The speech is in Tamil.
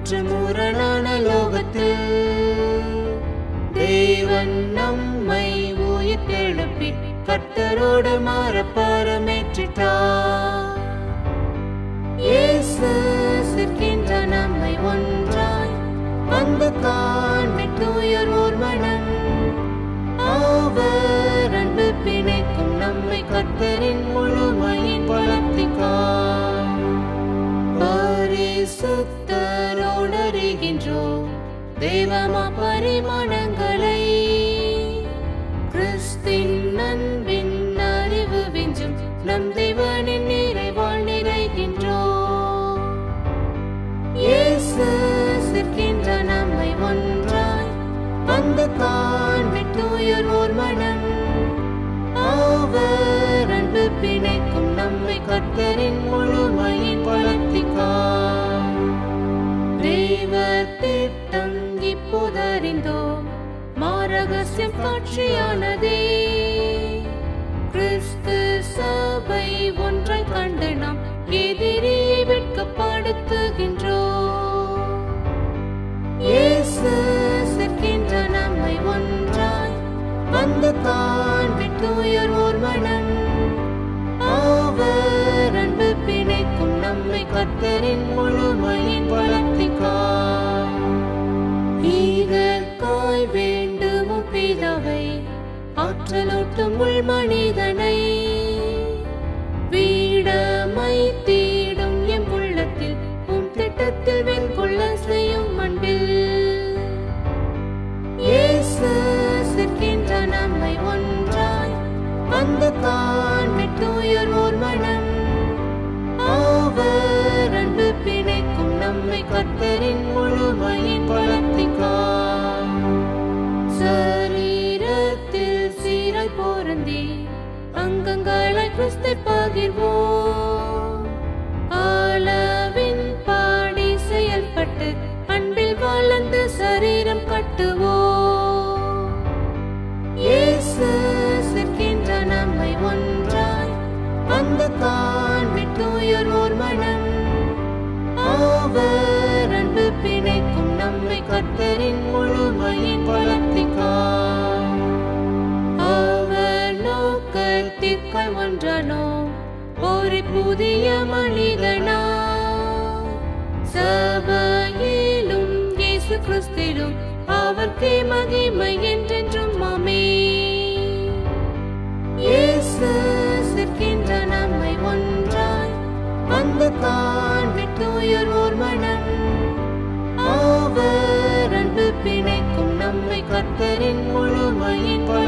மாற்று முரணான லோகத்தில் தேவன் நம்மை உயிர் எழுப்பி கர்த்தரோடு மாற பரமேற்றிட்டார் இயேசு சிற்கின்ற நம்மை ஒன்றாய் வந்து காண்பித்துயர் ஓர் மனம் அவர் அன்பு பிணைக்கும் நம்மை கர்த்தரின் முழுமையின் வளர்த்திக்கார் பரிசுத்தரோடறிகின்றோம் தேவமா பரிமாணங்களை கிறிஸ்தின் அன்பின் அறிவு விஞ்சும் நம் தேவனின் நிறைவால் நிறைகின்றோம் இயேசு சிற்கின்ற நம்மை ஒன்றாய் வந்து காண்பித்துயர் ஓர் மனம் அவர் அன்பு பிணைக்கும் நம்மை கர்த்தரின் முழுமையின் வளர்த்திக்கார் தெய்வ திட்டம் இப்போதறிந்தோம் மாரகசியம் காட்சியானதே கிறிஸ்து சபை ஒன்றை கண்டு நாம் எதிரியை வெட்கப்படுத்துகின்றோம் இயேசு சிற்கின்ற நம்மை ஒன்றாய் வந்து காண்பித்துயர் ஓர் மனம் அவர் அன்பு பிணைக்கும் நம்மை கர்த்தரின் முழுமையின் வளர்த்திக்கார் ஈகற்காய் வேண்டுமும் பிதாவை ஆற்றலூட்டும் உள் மனிதனை வீடமை தீடும் எம் உள்ளத்தில் உம் திட்டத்தில் வெண்கொள்ள செய்யும் அன்பில் இயேசு சிற்கின்ற நம்மை ஒன்றாய் வந்து காண்பித்துயர் ஓர் மனம் அவர் அன்பு பிணைக்கும் நம்மை கர்த்தரின் முழுமையின் வளர்த்திக்கார் சரீரத்தில் சீராய் பொருந்தி அங்கங்களை கிறிஸ்தை பகிர்வோம் அளவின் பாடி செயல்பட்டு அன்பில் வளர்ந்து சரீரம் கட்டுவோம் இயேசு சிற்கின்ற நம்மை ஒன்றாய் வந்து காண்பித்துயர் ஓர் மனம் அவர் அன்பு பிணைக்கும் நம்மை கர்த்தரின் முழுமையின் வளர்த்திக்கார் அவர் நோக்கத்திற்காய் ஒன்றானோ ஒரு புதிய மனிதனா சபையிலும் இயேசு கிறிஸ்திலும் அவர்க்கே மகிமை என்றென்றும் ஆமே இயேசு சிற்கின்ற நம்மை ஒன்றாய் வந்து காண்பித்துயர் ஓர் மனம் அவர் அன்பு பிணைக்கும் நம்மை கர்த்தரின் முழுமையின்